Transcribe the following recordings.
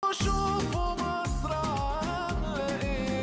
شوفوا مصر عاملة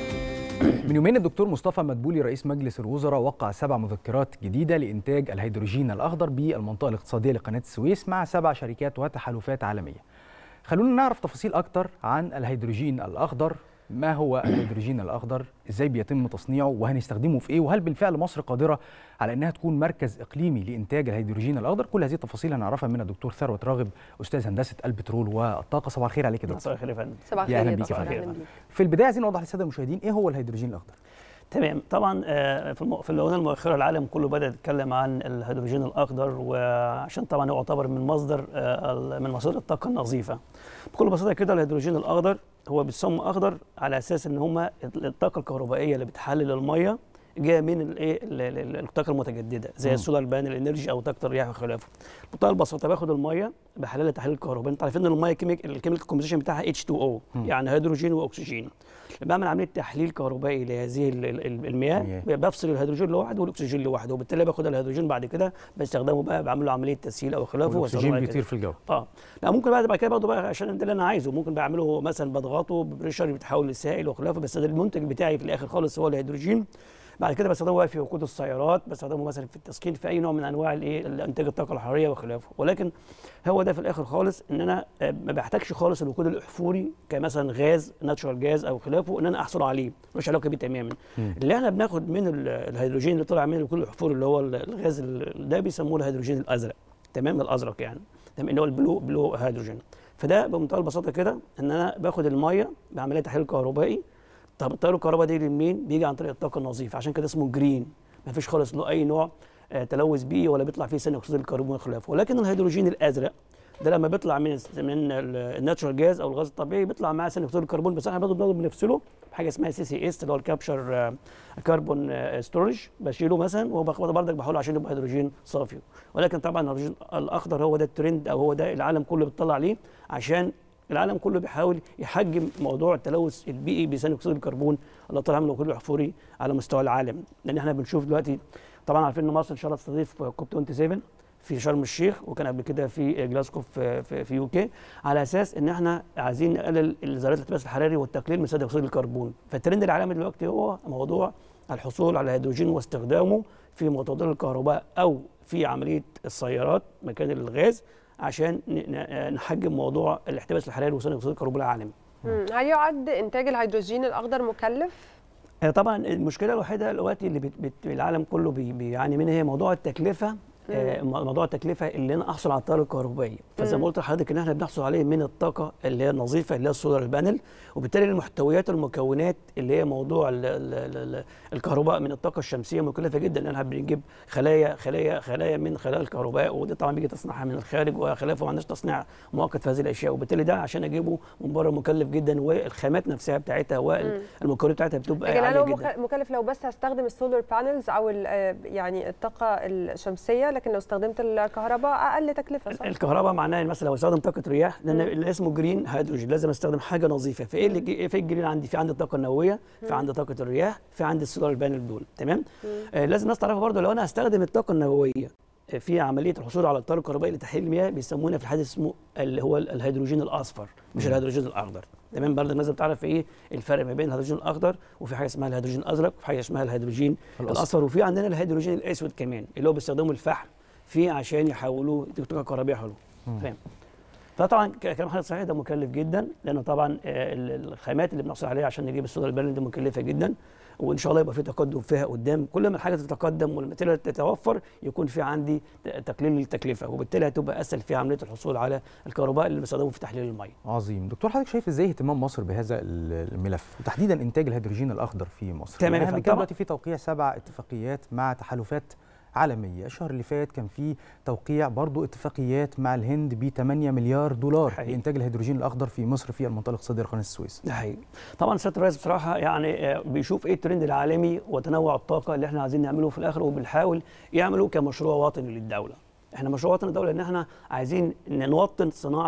ايه من يومين الدكتور مصطفى مدبولي رئيس مجلس الوزراء وقع سبع مذكرات جديدة لإنتاج الهيدروجين الأخضر بالمنطقة الاقتصادية لقناة السويس مع سبع شركات وتحالفات عالمية خلونا نعرف تفاصيل أكتر عن الهيدروجين الأخضر ما هو الهيدروجين الأخضر إزاي بيتم تصنيعه وهنستخدمه في إيه وهل بالفعل مصر قادرة على أنها تكون مركز إقليمي لإنتاج الهيدروجين الأخضر كل هذه التفاصيل هنعرفها من الدكتور ثروت راغب أستاذ هندسة البترول والطاقة صباح الخير عليك يا دكتور صباح الخير يا فندم صباح يا أهلا الخير بيك يا طبعاً، فندم. أهلاً بيك. في البداية عايزين نوضح للسادة المشاهدين إيه هو الهيدروجين الأخضر تمام طبعا آه، في الم- في الاونه المؤخره العالم كله بدا يتكلم عن الهيدروجين الاخضر وعشان طبعا هو يعتبر من مصدر آه، ال- من مصادر الطاقه النظيفه بكل بساطه كده الهيدروجين الاخضر هو بيتسمى اخضر على اساس ان هم الطاقه الكهربائيه اللي بتحلل الميه جايه من الايه ال- ال- ال- الطاقه المتجدده زي مم. السولار بانل انرجي او طاقه الرياح وخلافه بمنتهى البساطه باخد الميه بحللها تحليل كهربائي انتوا عارفين ان الميه كيميك الكيميكال كومبوزيشن بتاعها H2O مم. يعني هيدروجين واكسجين بعمل عمليه تحليل كهربائي لهذه ال- ال- ال- المياه المياه. بفصل الهيدروجين لوحده والاكسجين لوحده وبالتالي باخد الهيدروجين بعد كده بستخدمه بقى بعمل له عمليه تسهيل او خلافه والأكسجين وأستخدمه بعد كده. بيطير في الجو اه لا ممكن بعد بعد كده برضه بقى عشان ده اللي انا عايزه ممكن بعمله مثلا بضغطه ببريشر بيتحول لسائل وخلافه بس ده المنتج بتاعي في الاخر خالص هو الهيدروجين بعد كده بستخدمه بقى في وقود السيارات بستخدمه مثلا في التسخين في اي نوع من انواع الايه انتاج الطاقه الحراريه وخلافه ولكن هو ده في الاخر خالص ان انا آه، ما بحتاجش خالص الوقود الاحفوري كمثلا غاز ناتشورال جاز او خلافه ان انا احصل عليه ملوش علاقه بيه تماما مم. اللي احنا بناخد من ال- الهيدروجين اللي طلع من الوقود الاحفوري اللي هو ال- الغاز ال- ده بيسموه الهيدروجين الازرق تمام الازرق يعني تمام اللي هو البلو بلو هيدروجين فده بمنتهى البساطه كده ان انا باخد الميه بعملها تحليل كهربائي طب التيار الكهربائي ده يجي منين؟ بيجي عن طريق الطاقه النظيفه عشان كده اسمه جرين ما فيش خالص له اي نوع آه، تلوث بيئي ولا بيطلع فيه ثاني اكسيد الكربون وخلافه ولكن الهيدروجين الازرق ده لما بيطلع من من الناتشورال جاز او الغاز الطبيعي بيطلع معاه ثاني اكسيد الكربون بس احنا برضه بنقدر بنفصله بحاجه اسمها سي سي اس اللي هو الكابشر كربون ستورج بشيله مثلا وباخده بردك بحوله عشان يبقى هيدروجين صافي ولكن طبعا الهيدروجين الاخضر هو ده الترند او هو ده العالم كله بيطلع عليه عشان العالم كله بيحاول يحجم موضوع التلوث البيئي بثاني اكسيد الكربون اللي طالع من الوقود الاحفوري على مستوى العالم لان احنا بنشوف دلوقتي طبعا عارفين ان مصر ان شاء الله تستضيف كوب 27 في شرم الشيخ وكان قبل كده في جلاسكو في في, في يو كي على اساس ان احنا عايزين نقلل ذرات الاحتباس الحراري والتقليل من ثاني اكسيد الكربون فالترند العالمي دلوقتي هو موضوع الحصول على الهيدروجين واستخدامه في مصادر الكهرباء او في عمليه السيارات مكان الغاز عشان ن- ن- نحجم موضوع الاحتباس الحراري وثاني اكسيد الكربون العالمي مم. هل يعد انتاج الهيدروجين الاخضر مكلف؟ آه، طبعا المشكله الوحيده دلوقتي اللي بت بت العالم كله بي بيعاني منها هي موضوع التكلفه آه، موضوع التكلفه اللي انا احصل على الطاقه الكهربائيه فزي ما قلت لحضرتك ان احنا بنحصل عليه من الطاقه اللي هي النظيفه اللي هي السولار بانل وبالتالي المحتويات المكونات اللي هي موضوع ال ال ال ال الكهرباء من الطاقه الشمسيه مكلفه جدا لان احنا بنجيب خلايا خلايا خلايا من خلايا الكهرباء ودي طبعا بيجي تصنيعها من الخارج وخلافه ما عندناش تصنيع مؤقت في هذه الاشياء وبالتالي ده عشان اجيبه من بره مكلف جدا والخامات نفسها بتاعتها والمكونات بتاعتها بتبقى لكن هل عاليه هو جدا مك- مكلف لو بس هستخدم السولار بانلز او ال- آه، يعني الطاقه الشمسيه لكن لو استخدمت الكهرباء اقل تكلفه صح؟ الكهرباء معناها إن مثلا لو استخدم طاقه رياح لان اللي اسمه جرين هيدروجين لازم استخدم حاجه نظيفه فايه اللي جي- في الجرين عندي في عندي الطاقه النوويه في عندي طاقه الرياح في عندي السولار بانل دول تمام آه لازم الناس تعرفها برضه لو انا هستخدم الطاقه النوويه آه، في عمليه الحصول على الطاقه الكهربائيه لتحليل المياه بيسمونا في الحديث اسمه اللي هو ال- الهيدروجين الاصفر مش الهيدروجين الاخضر تمام برضه الناس بتعرف ايه الفرق ما بين الهيدروجين الاخضر وفي حاجه اسمها الهيدروجين الازرق وفي حاجه اسمها الهيدروجين الأصفر. الاصفر وفي عندنا الهيدروجين الاسود كمان اللي هو بيستخدموا الفحم فيه عشان يحولوه طاقه كهربائيه حلوه تمام فطبعا ك- كلام حضرتك صحيح ده مكلف جدا لانه طبعا آه، ال- الخامات اللي بنحصل عليها عشان نجيب السولار بانل دي مكلفه جدا وان شاء الله يبقى في تقدم فيها قدام كل ما الحاجه تتقدم والماتيريال تتوفر يكون في عندي ت- تقليل للتكلفه وبالتالي هتبقى اسهل في عمليه الحصول على الكهرباء اللي بنستخدمه في تحليل الميه عظيم دكتور حضرتك شايف ازاي اهتمام مصر بهذا ال- الملف وتحديدا انتاج الهيدروجين الاخضر في مصر تمام يا يعني احنا فندم. بنتكلم طبعا. دلوقتي في توقيع سبع اتفاقيات مع تحالفات عالميه الشهر اللي فات كان في توقيع برضو اتفاقيات مع الهند ب 8 مليار دولار حقيقي. لانتاج الهيدروجين الاخضر في مصر في المنطقه الاقتصاديه لقناه السويس ده حقيقي طبعا سياده الرئيس بصراحه يعني آه، بيشوف ايه الترند العالمي وتنوع الطاقه اللي احنا عايزين نعمله في الاخر وبنحاول يعمله كمشروع وطني للدوله احنا مشروع وطني للدوله ان احنا عايزين نوطن صناعه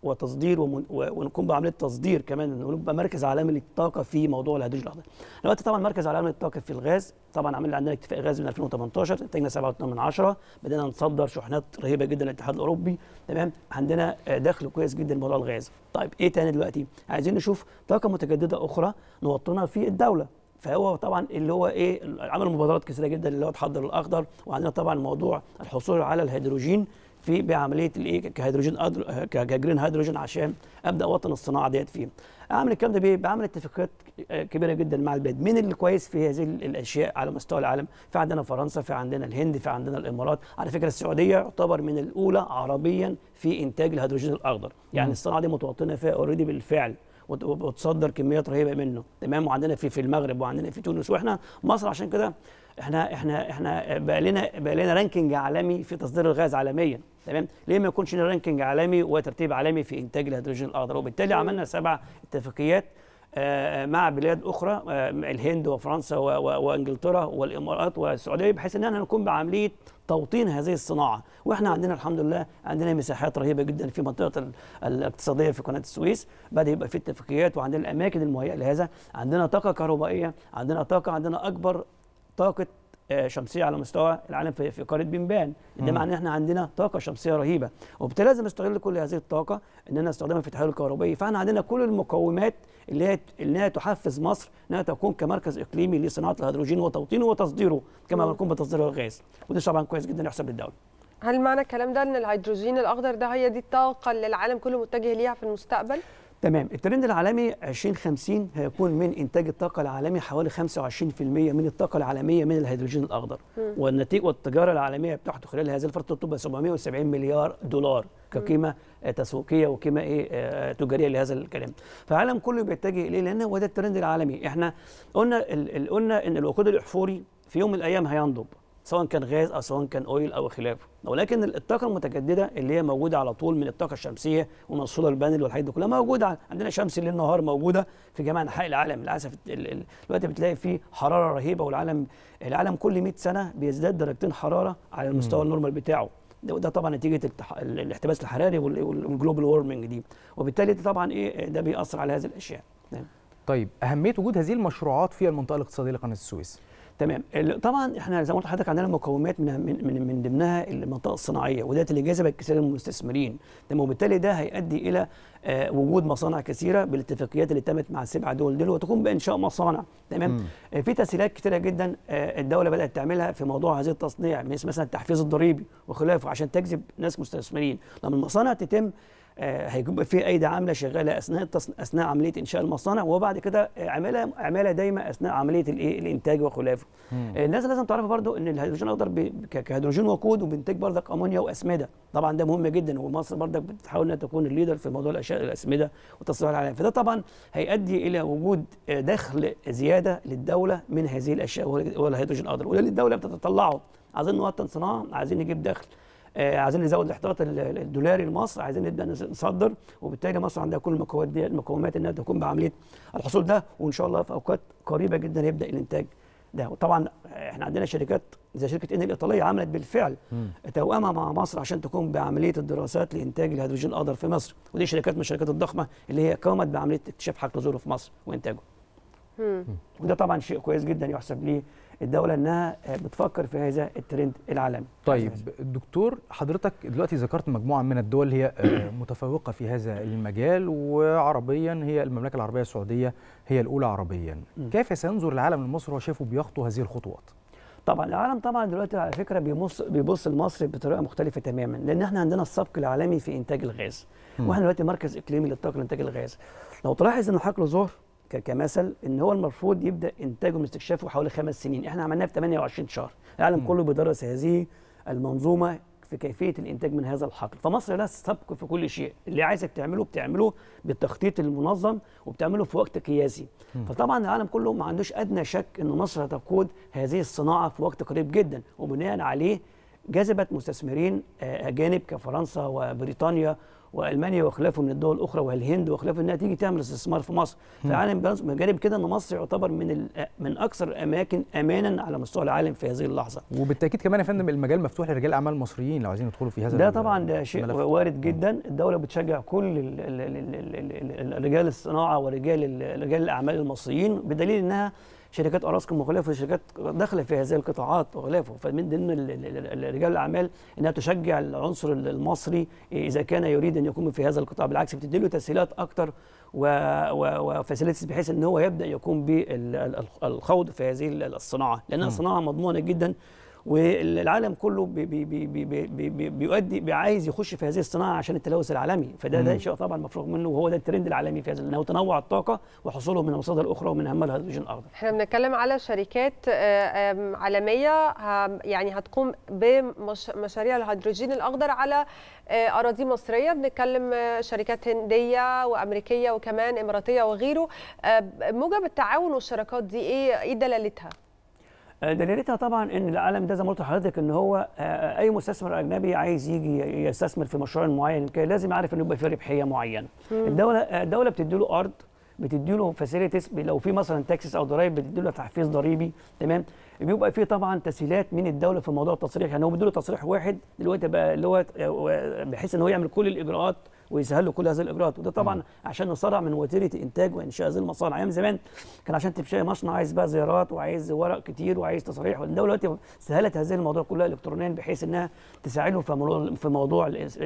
وتصدير ومن و- ونقوم بعمليه تصدير كمان ونبقى مركز عالمي للطاقه في موضوع الهيدروجين الاخضر. دلوقتي طبعا مركز عالمي للطاقه في الغاز طبعا عملنا عندنا اتفاق غاز من 2018 انتجنا 7.8 بدأنا نصدر شحنات رهيبه جدا للاتحاد الاوروبي تمام عندنا آه، دخل كويس جدا موضوع الغاز. طيب ايه تاني دلوقتي؟ عايزين نشوف طاقه متجدده اخرى نوطنها في الدوله. فهو طبعا اللي هو ايه عمل مبادرات كثيره جدا اللي هو تحضر الاخضر وعندنا طبعا موضوع الحصول على الهيدروجين في بعمليه الايه كهيدروجين أدر- ك- كجرين هيدروجين عشان ابدا اوطن الصناعه ديت فيه. اعمل الكلام ده بايه؟ بعمل اتفاقيات آه، كبيره جدا مع البلاد، مين اللي كويس في هذه ال- الاشياء على مستوى العالم؟ في عندنا فرنسا، في عندنا الهند، في عندنا الامارات، على فكره السعوديه يعتبر من الاولى عربيا في انتاج الهيدروجين الاخضر، يعني الصناعه دي متوطنه فيها اوريدي بالفعل. وت- وتصدر كميات رهيبه منه تمام وعندنا في في المغرب وعندنا في تونس واحنا مصر عشان كده احنا احنا احنا بقى لنا بقى لنا رانكينج عالمي في تصدير الغاز عالميا تمام ليه ما يكونش لنا رانكينج عالمي وترتيب عالمي في انتاج الهيدروجين الاخضر وبالتالي عملنا سبع اتفاقيات آه، مع بلاد اخرى آه، الهند وفرنسا و- و- وانجلترا والامارات والسعوديه بحيث ان احنا نكون بعمليه توطين هذه الصناعه واحنا عندنا الحمد لله عندنا مساحات رهيبه جدا في منطقه ال- الاقتصاديه في قناه السويس بدا يبقى في اتفاقيات وعندنا الاماكن المهيئه لهذا عندنا طاقه كهربائيه عندنا طاقه عندنا اكبر طاقه آه، شمسيه على مستوى العالم في في قاره بنبان ده معناه ان احنا عندنا طاقه شمسيه رهيبه وبالتالي لازم نستغل كل هذه الطاقه اننا نستخدمها في التحول الكهربائي فاحنا عندنا كل المقومات اللي هي اللي هي تحفز مصر انها تكون كمركز اقليمي لصناعه الهيدروجين وتوطينه وتصديره كما بنكون بتصدير الغاز وده طبعا كويس جدا يحسب للدوله هل معنى الكلام ده ان الهيدروجين الاخضر ده هي دي الطاقه اللي العالم كله متجه ليها في المستقبل تمام الترند العالمي 2050 هيكون من انتاج الطاقه العالمي حوالي 25% من الطاقه العالميه من الهيدروجين الاخضر والنتيجه والتجاره العالميه بتاعته خلال هذه الفتره تبقى 770 مليار دولار كقيمه آه، تسويقيه وقيمه ايه آه، تجاريه لهذا الكلام فالعالم كله بيتجه اليه لان هو ده الترند العالمي احنا قلنا ال- ال- قلنا ان الوقود الاحفوري في يوم من الايام هينضب سواء كان غاز او سواء كان اويل او خلافه ولكن الطاقه المتجدده اللي هي موجوده على طول من الطاقه الشمسيه ومن السولار بانل والحاجات دي كلها موجوده عندنا شمس ليل نهار موجوده في جميع انحاء العالم للاسف ال- ال- دلوقتي بتلاقي فيه حراره رهيبه والعالم العالم كل 100 سنه بيزداد درجتين حراره على المستوى النورمال بتاعه ده, ده طبعا نتيجه التح... ال- الاحتباس الحراري وال- وال- والجلوبال وورمنج دي وبالتالي ده طبعا ايه ده بيأثر على هذه الاشياء تمام. طيب اهميه وجود هذه المشروعات في المنطقه الاقتصاديه لقناه السويس تمام ال- طبعا احنا زي ما قلت لحضرتك عندنا مقومات من من من, من ضمنها المنطقه الصناعيه وده اللي جذبت كثير من المستثمرين تمام وبالتالي ده هيؤدي الى آه وجود مصانع كثيره بالاتفاقيات اللي تمت مع السبع دول دول وتقوم بانشاء مصانع تمام آه في تسهيلات كثيره جدا آه الدوله بدات تعملها في موضوع هذه التصنيع مثل مثلا التحفيز الضريبي وخلافه عشان تجذب ناس مستثمرين لما المصانع تتم آه، هيبقى في ايدي عامله شغاله اثناء التص... اثناء عمليه انشاء المصانع وبعد كده آه، عماله عماله دايمه اثناء عمليه الايه الانتاج وخلافه. آه، الناس لازم تعرف برضو ان الهيدروجين الاخضر ب... ك- كهيدروجين وقود وبينتج برضك امونيا واسمده طبعا ده مهم جدا ومصر برضك بتحاول انها تكون الليدر في موضوع الاشياء الاسمده والتصنيع العالمي فده طبعا هيؤدي الى وجود آه، دخل زياده للدوله من هذه الاشياء وهو وهو الهيدروجين الاخضر وده اللي الدوله بتتطلعه عايزين نوطن صناعه عايزين نجيب دخل آه، عايزين نزود الاحتياط ال- ال- الدولاري لمصر عايزين نبدا نس- نصدر وبالتالي مصر عندها كل المقومات دي المقومات انها تكون بعمليه الحصول ده وان شاء الله في اوقات قريبه جدا يبدا الانتاج ده وطبعا احنا عندنا شركات زي شركه ان الايطاليه عملت بالفعل توأمة مع مصر عشان تقوم بعمليه الدراسات لانتاج الهيدروجين الاخضر في مصر ودي شركات من الشركات الضخمه اللي هي قامت بعمليه اكتشاف حقل ذره في مصر وانتاجه وده طبعا شيء كويس جدا يحسب ليه الدوله انها آه، بتفكر في هذا الترند العالمي طيب الدكتور حضرتك دلوقتي ذكرت مجموعه من الدول هي آه، متفوقه في هذا المجال وعربيا هي المملكه العربيه السعوديه هي الاولى عربيا كيف سينظر العالم لمصر وهو شايفه بيخطو هذه الخطوات طبعا العالم طبعا دلوقتي على فكره بيبص بيبص لمصر بطريقه مختلفه تماما لان احنا عندنا السبق العالمي في انتاج الغاز واحنا دلوقتي مركز اقليمي للطاقه لانتاج الغاز لو تلاحظ ان حقل ظهر ك- كمثل ان هو المفروض يبدا انتاجه من استكشافه حوالي خمس سنين احنا عملناه في 28 شهر العالم كله بيدرس هذه المنظومه في كيفيه الانتاج من هذا الحقل فمصر لها سبق في كل شيء اللي عايزك تعمله بتعمله بالتخطيط المنظم وبتعمله في وقت قياسي فطبعا العالم كله ما عندوش ادنى شك ان مصر هتقود هذه الصناعه في وقت قريب جدا وبناء عليه جذبت مستثمرين آه، اجانب كفرنسا وبريطانيا والمانيا وخلافه من الدول الاخرى والهند وخلافه انها تيجي تعمل استثمار في مصر فالعالم بينظر- من جانب كده ان مصر يعتبر من ال- من اكثر الاماكن امانا على مستوى العالم في هذه اللحظه وبالتاكيد كمان يا فندم المجال مفتوح لرجال اعمال مصريين لو عايزين يدخلوا في هذا ده ال- طبعا ده شيء الملف. وارد جدا الدوله بتشجع كل ال- ال- ال- ال- ال- ال- رجال الصناعه ورجال ال- رجال الاعمال المصريين بدليل انها شركات اراسكوم وخلافه شركات داخله في هذه القطاعات وخلافه فمن ضمن ال- ال- ال- رجال الاعمال انها تشجع العنصر المصري اذا كان يريد ان يكون في هذا القطاع بالعكس بتدي له تسهيلات اكتر وفاسيلتيز بحيث ان هو يبدا يقوم بالخوض في هذه الصناعه لانها صناعه مضمونه جدا والعالم كله بي بي بي بي بي بي بيؤدي بي عايز يخش في هذه الصناعه عشان التلوث العالمي فده ده شيء طبعا مفروغ منه وهو ده الترند العالمي في هذا انه تنوع الطاقه وحصوله من مصادر اخرى ومن اهمها الهيدروجين الاخضر احنا بنتكلم على شركات آه، آم، عالميه ه- يعني هتقوم بمشاريع الهيدروجين الاخضر على آه، اراضي مصريه بنتكلم آه، شركات هنديه وامريكيه وكمان اماراتيه وغيره آه، موجب التعاون والشراكات دي ايه ايه دلالتها؟ آه، دليلتها طبعا ان العالم ده زي ما قلت لحضرتك ان هو آه، اي مستثمر اجنبي عايز يجي يستثمر في مشروع معين كده لازم يعرف انه يبقى فيه ربحيه معينه الدوله آه، الدوله بتدي له ارض بتدي له فاسيلتيز لو في مثلا تاكسس او ضرائب بتدي له تحفيز ضريبي تمام بيبقى فيه طبعا تسهيلات من الدوله في موضوع التصريح يعني هو بيدي له تصريح واحد دلوقتي بقى اللي هو آه، بحيث ان هو يعمل كل الاجراءات ويسهل له كل هذه الاجراءات وده طبعا عشان نسرع من وتيره انتاج وانشاء هذه المصانع ايام زمان كان عشان تنشئ مصنع عايز بقى زيارات وعايز ورق كتير وعايز تصاريح والدوله دلوقتي سهلت هذه الموضوع كلها الكترونيا بحيث انها تساعدهم في موضوع في موضوع الإس-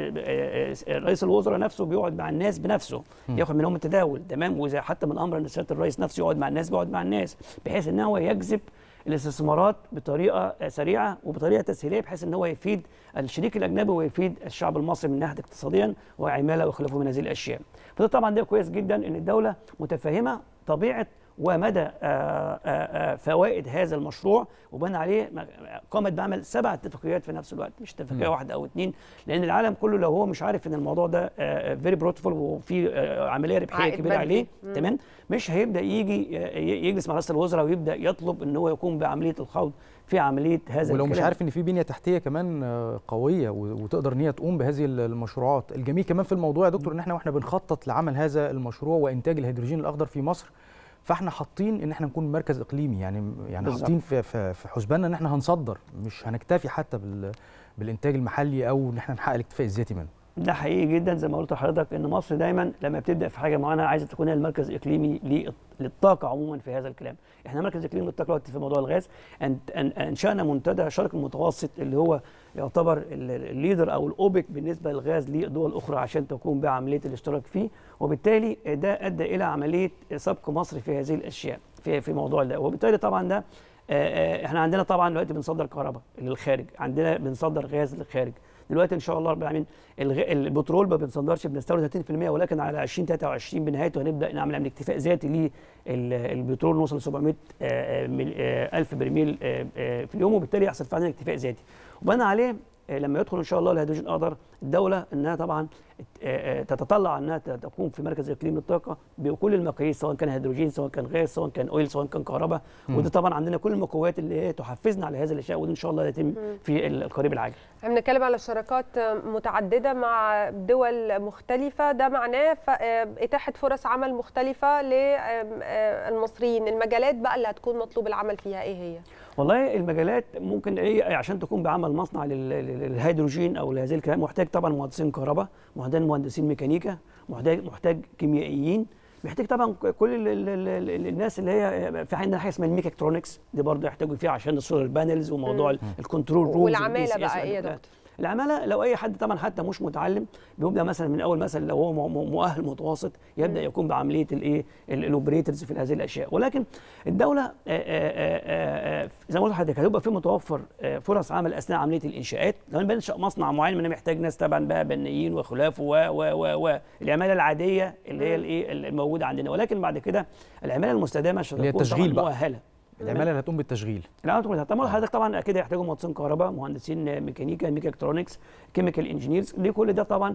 رئيس الوزراء نفسه بيقعد مع الناس بنفسه ياخد منهم التداول تمام واذا حتى من امر ان سياده الرئيس نفسه يقعد مع الناس بيقعد مع الناس بحيث ان هو يجذب الاستثمارات بطريقه سريعه وبطريقه تسهيليه بحيث ان هو يفيد الشريك الاجنبي ويفيد الشعب المصري من ناحيه اقتصاديا وعماله وخلافه من هذه الاشياء. فده طبعا ده كويس جدا ان الدوله متفهمه طبيعه ومدى آه، آه، آه، فوائد هذا المشروع وبنى عليه م- قامت بعمل سبع اتفاقيات في نفس الوقت مش اتفاقيه واحده او اثنين لان العالم كله لو هو مش عارف ان الموضوع ده فيري بروتفول وفي آه، عمليه ربحيه عائد كبيره مادي. عليه مم. تمام مش هيبدا يجي ي- يجلس مع رئيس الوزراء ويبدا يطلب ان هو يقوم بعمليه الخوض في عمليه هذا ولو مش الكلام. عارف ان في بنيه تحتيه كمان آه، قويه و- وتقدر ان هي تقوم بهذه ال- المشروعات الجميل كمان في الموضوع يا دكتور ان احنا واحنا بنخطط لعمل هذا المشروع وانتاج الهيدروجين الاخضر في مصر فاحنا حاطين ان احنا نكون مركز اقليمي يعني يعني بالظبط. حاطين في في في حسباننا ان احنا هنصدر مش هنكتفي حتى بال بالانتاج المحلي او ان احنا نحقق الاكتفاء الذاتي منه ده حقيقي جدا زي ما قلت لحضرتك ان مصر دايما لما بتبدا في حاجه معينه عايزه تكون هي المركز الاقليمي لل- للطاقه عموما في هذا الكلام احنا مركز اقليمي للطاقه دلوقتي في موضوع الغاز أن- أن- انشانا منتدى الشرق المتوسط اللي هو يعتبر ال- ال- الليدر او الاوبك بالنسبه للغاز لدول اخرى عشان تقوم بعمليه الاشتراك فيه وبالتالي ده ادى الى عمليه سبق مصر في هذه الاشياء في في موضوع ده وبالتالي طبعا ده آه، آه، احنا عندنا طبعا دلوقتي بنصدر كهرباء للخارج عندنا بنصدر غاز للخارج دلوقتي ان شاء الله رب العالمين الغ- البترول ما بنصدرش بنستورد 30% ولكن على 2023 بنهايته هنبدا نعمل عمليه اكتفاء ذاتي للبترول نوصل ل 700 آه، مل- آه، الف برميل آه، آه، في اليوم وبالتالي يحصل فعلا اكتفاء ذاتي وبنى عليه آه، لما يدخل ان شاء الله الهيدروجين الاخضر الدوله انها طبعا آه، آه، تتطلع انها ت- تقوم في مركز اقليم للطاقه بكل المقاييس سواء كان هيدروجين سواء كان غاز سواء كان اويل سواء كان كهرباء وده طبعا عندنا كل المقومات اللي هي تحفزنا على هذه الاشياء وده ان شاء الله يتم في ال- القريب العاجل احنا بنتكلم على شراكات متعدده مع دول مختلفه ده معناه ف- اتاحه فرص عمل مختلفه للمصريين المجالات بقى اللي هتكون مطلوب العمل فيها ايه هي والله المجالات ممكن ايه عشان تقوم بعمل مصنع لل- لل- للهيدروجين او لهذه الكلام محتاج طبعا مهندسين كهرباء محتاج مهندسين ميكانيكا محتاج محتاج كيميائيين محتاج طبعا كل ال ال ال ال الناس اللي هي في عندنا حاجه اسمها الميكاترونكس دي برضه يحتاجوا فيها عشان السولار بانلز وموضوع ال- الكنترول روم والعماله بقى ايه يا دكتور العماله لو اي حد طبعا حتى مش متعلم بيبدا مثلا من اول مثلا لو هو م- م- مؤهل متوسط يبدا يقوم بعمليه الايه الاوبريتورز في هذه الاشياء ولكن الدوله آه، آه، آه، آه، زي ما قلت لحضرتك هيبقى في متوفر آه، فرص عمل اثناء عمليه الانشاءات لو انا بنشا مصنع معين انا محتاج ناس طبعا بقى بنيين وخلافه و و و و العماله العاديه اللي هي الايه الموجوده عندنا ولكن بعد كده العماله المستدامه عشان اللي هي تكون طبعاً التشغيل بقى. مؤهله العماله اللي هتقوم بالتشغيل لا طبعا طبعا حضرتك طبعا اكيد هيحتاجوا مهندسين كهرباء مهندسين ميكانيكا ميكاترونكس كيميكال انجينيرز دي كل ده طبعا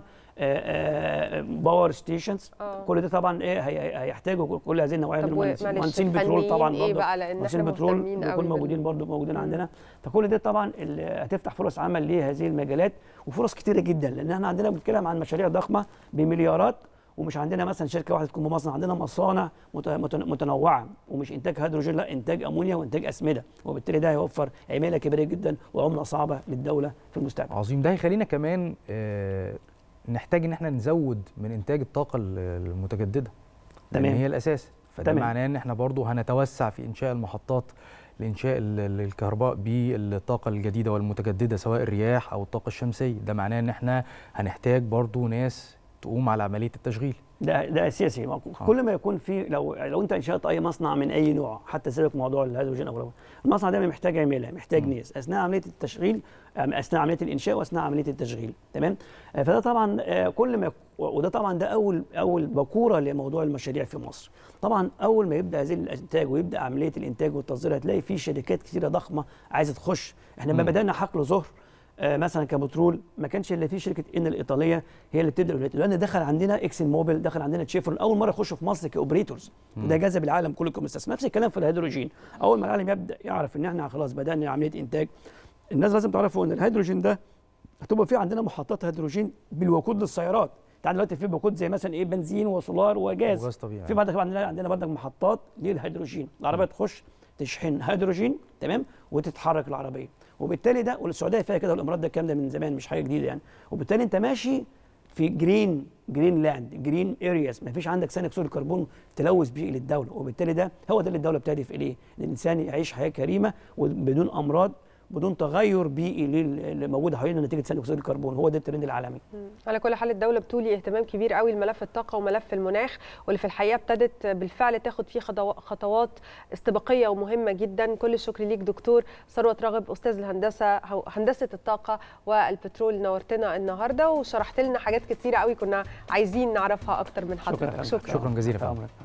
باور ستيشنز آه. كل ده طبعا ايه هي- هيحتاجوا كل هذه النوعيه من طب المهندسين ومعلش مهندسين بترول طبعا الفنيين ايه برضه بقى لان مهندسين احنا البترول مهتمين بيكونوا قوي موجودين برضه موجودين عندنا فكل ده طبعا اللي هتفتح فرص عمل لهذه المجالات وفرص كتيره جدا لان احنا عندنا بنتكلم عن مشاريع ضخمه بمليارات ومش عندنا مثلا شركه واحده تكون بمصنع عندنا مصانع مت- مت- متنوعه ومش انتاج هيدروجين لا انتاج امونيا وانتاج اسمده وبالتالي ده هيوفر عماله كبيره جدا وعمله صعبه للدوله في المستقبل عظيم ده هيخلينا كمان آه، نحتاج ان احنا نزود من انتاج الطاقه ال- المتجدده لان تمام. هي الاساس فده تمام. معناه ان احنا برضو هنتوسع في انشاء المحطات لانشاء ال- ال- الكهرباء بالطاقه الجديده والمتجدده سواء الرياح او الطاقه الشمسيه ده معناه ان احنا هنحتاج برضو ناس تقوم على عمليه التشغيل ده ده اساسي ما- كل ما يكون في لو لو انت انشات اي مصنع من اي نوع حتى سيبك موضوع الهيدروجين او غيره، المصنع ده محتاج عماله محتاج ناس اثناء عمليه التشغيل آم، اثناء عمليه الانشاء واثناء عمليه التشغيل تمام آه، فده طبعا آه، كل ما يك- وده طبعا ده اول اول بكوره لموضوع المشاريع في مصر طبعا اول ما يبدا هذه الانتاج ويبدا عمليه الانتاج والتصدير هتلاقي في شركات كثيره ضخمه عايزه تخش احنا لما مم. بدانا حقل ظهر آه، مثلا كبترول ما كانش الا في شركه ان الايطاليه هي اللي بتبدا دلوقتي لان دخل عندنا اكسن موبيل دخل عندنا تشيفرون اول مره يخشوا في مصر كاوبريتورز وده جذب العالم كله كمستثمر نفس الكلام في الهيدروجين اول ما العالم يبدا يعرف ان احنا خلاص بدانا عمليه انتاج الناس لازم تعرفوا ان الهيدروجين ده هتبقى في عندنا محطات هيدروجين بالوقود للسيارات انت عندنا دلوقتي في وقود زي مثلا ايه بنزين وسولار وجاز وغاز طبيعي في بعد كده عندنا عندنا برضك محطات للهيدروجين العربيه تخش تشحن هيدروجين تمام وتتحرك العربيه وبالتالي ده والسعوديه فيها كده والامارات ده الكلام ده من زمان مش حاجه جديده يعني وبالتالي انت ماشي في جرين جرين لاند جرين ارياز ما فيش عندك ثاني اكسيد الكربون تلوث بيئي للدوله وبالتالي ده هو ده اللي الدوله بتهدف اليه ان الانسان يعيش حياه كريمه وبدون امراض بدون تغير بيئي لل- اللي موجود حوالينا نتيجه ثاني اكسيد الكربون هو ده الترند العالمي على كل حال الدولة بتولي اهتمام كبير قوي لملف الطاقة وملف المناخ واللي في الحقيقة ابتدت بالفعل تاخد فيه خطو- خطوات استباقية ومهمة جدا كل الشكر ليك دكتور ثروت راغب أستاذ الهندسة أو هندسة الطاقة والبترول نورتنا النهاردة وشرحت لنا حاجات كتيرة قوي كنا عايزين نعرفها أكتر من حضرتك شكرا شكراً جزيلاً. تحت أمرك.